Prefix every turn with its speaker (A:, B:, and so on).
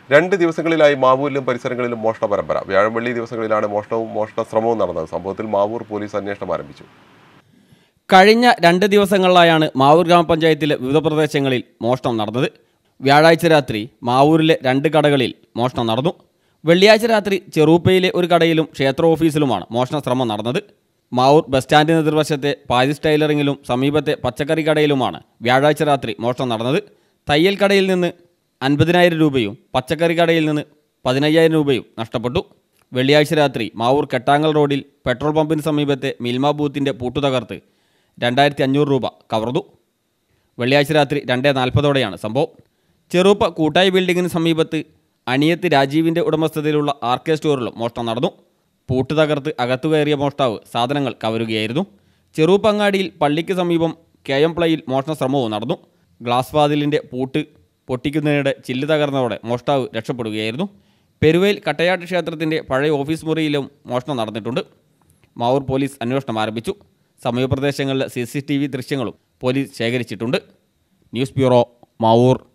A: രണ്ട് ദിവസങ്ങളിലായി മാവൂരിലും പരിസരങ്ങളിലും മോഷണ പരമ്പര വ്യാഴം വെള്ളി ദിവസങ്ങളിലാണ് മോഷണവും മോഷണ ശ്രമവും നടന്നത് സംഭവത്തിൽ മാവൂർ പോലീസ് അന്വേഷണം ആരംഭിച്ചു
B: കഴിഞ്ഞ രണ്ട് ദിവസങ്ങളിലായാണ് മാവൂർ ഗ്രാമപഞ്ചായത്തിലെ വിവിധ പ്രദേശങ്ങളിൽ മോഷണം നടന്നത് വ്യാഴാഴ്ച രാത്രി മാവൂരിലെ രണ്ട് കടകളിൽ മോഷണം നടന്നു വെള്ളിയാഴ്ച രാത്രി ചെറൂപ്പയിലെ ഒരു കടയിലും ക്ഷേത്ര ഓഫീസിലുമാണ് മോഷണ ശ്രമം നടന്നത് മാവൂർ ബസ് സ്റ്റാൻഡിന് എതിർവശത്തെ പാരിസ് ടൈലറിങ്ങിലും സമീപത്തെ പച്ചക്കറി കടയിലുമാണ് വ്യാഴാഴ്ച രാത്രി മോഷണം നടന്നത് തയ്യൽ കടയിൽ നിന്ന് അൻപതിനായിരം രൂപയും പച്ചക്കറി കടയിൽ നിന്ന് പതിനയ്യായിരം രൂപയും നഷ്ടപ്പെട്ടു വെള്ളിയാഴ്ച രാത്രി മാവൂർ കെട്ടാങ്ങൽ റോഡിൽ പെട്രോൾ പമ്പിന് സമീപത്തെ മിൽമ ബൂത്തിൻ്റെ പൂട്ടു തകർത്ത് രണ്ടായിരത്തി അഞ്ഞൂറ് രൂപ കവർന്നു വെള്ളിയാഴ്ച രാത്രി രണ്ടേ നാൽപ്പതോടെയാണ് സംഭവം ചെറുപ്പ കൂട്ടായി ബിൽഡിങ്ങിന് സമീപത്ത് അണിയത്ത് രാജീവിൻ്റെ ഉടമസ്ഥതയിലുള്ള ആർ കെ സ്റ്റോറിലും മോഷണം നടന്നു പൂട്ട് തകർത്ത് അകത്തു കയറിയ മോഷ്ടാവ് സാധനങ്ങൾ കവരുകയായിരുന്നു ചെറുപ്പങ്ങാടിയിൽ പള്ളിക്ക് സമീപം കെ എം പ്ലയിൽ മോഷണ ശ്രമവും നടന്നു ഗ്ലാസ് വാതിലിൻ്റെ പൂട്ട് പൊട്ടിക്കുന്നതിനിടെ ചില്ല് തകർന്നതോടെ മോഷ്ടാവ് രക്ഷപ്പെടുകയായിരുന്നു പെരുവയിൽ കട്ടയാട്ട് ക്ഷേത്രത്തിൻ്റെ പഴയ ഓഫീസ് മുറിയിലും മോഷണം നടന്നിട്ടുണ്ട് മാവൂർ പോലീസ് അന്വേഷണം ആരംഭിച്ചു സമീപപ്രദേശങ്ങളിലെ സി സി ടി വി ദൃശ്യങ്ങളും പോലീസ് ശേഖരിച്ചിട്ടുണ്ട് ന്യൂസ് ബ്യൂറോ മാവൂർ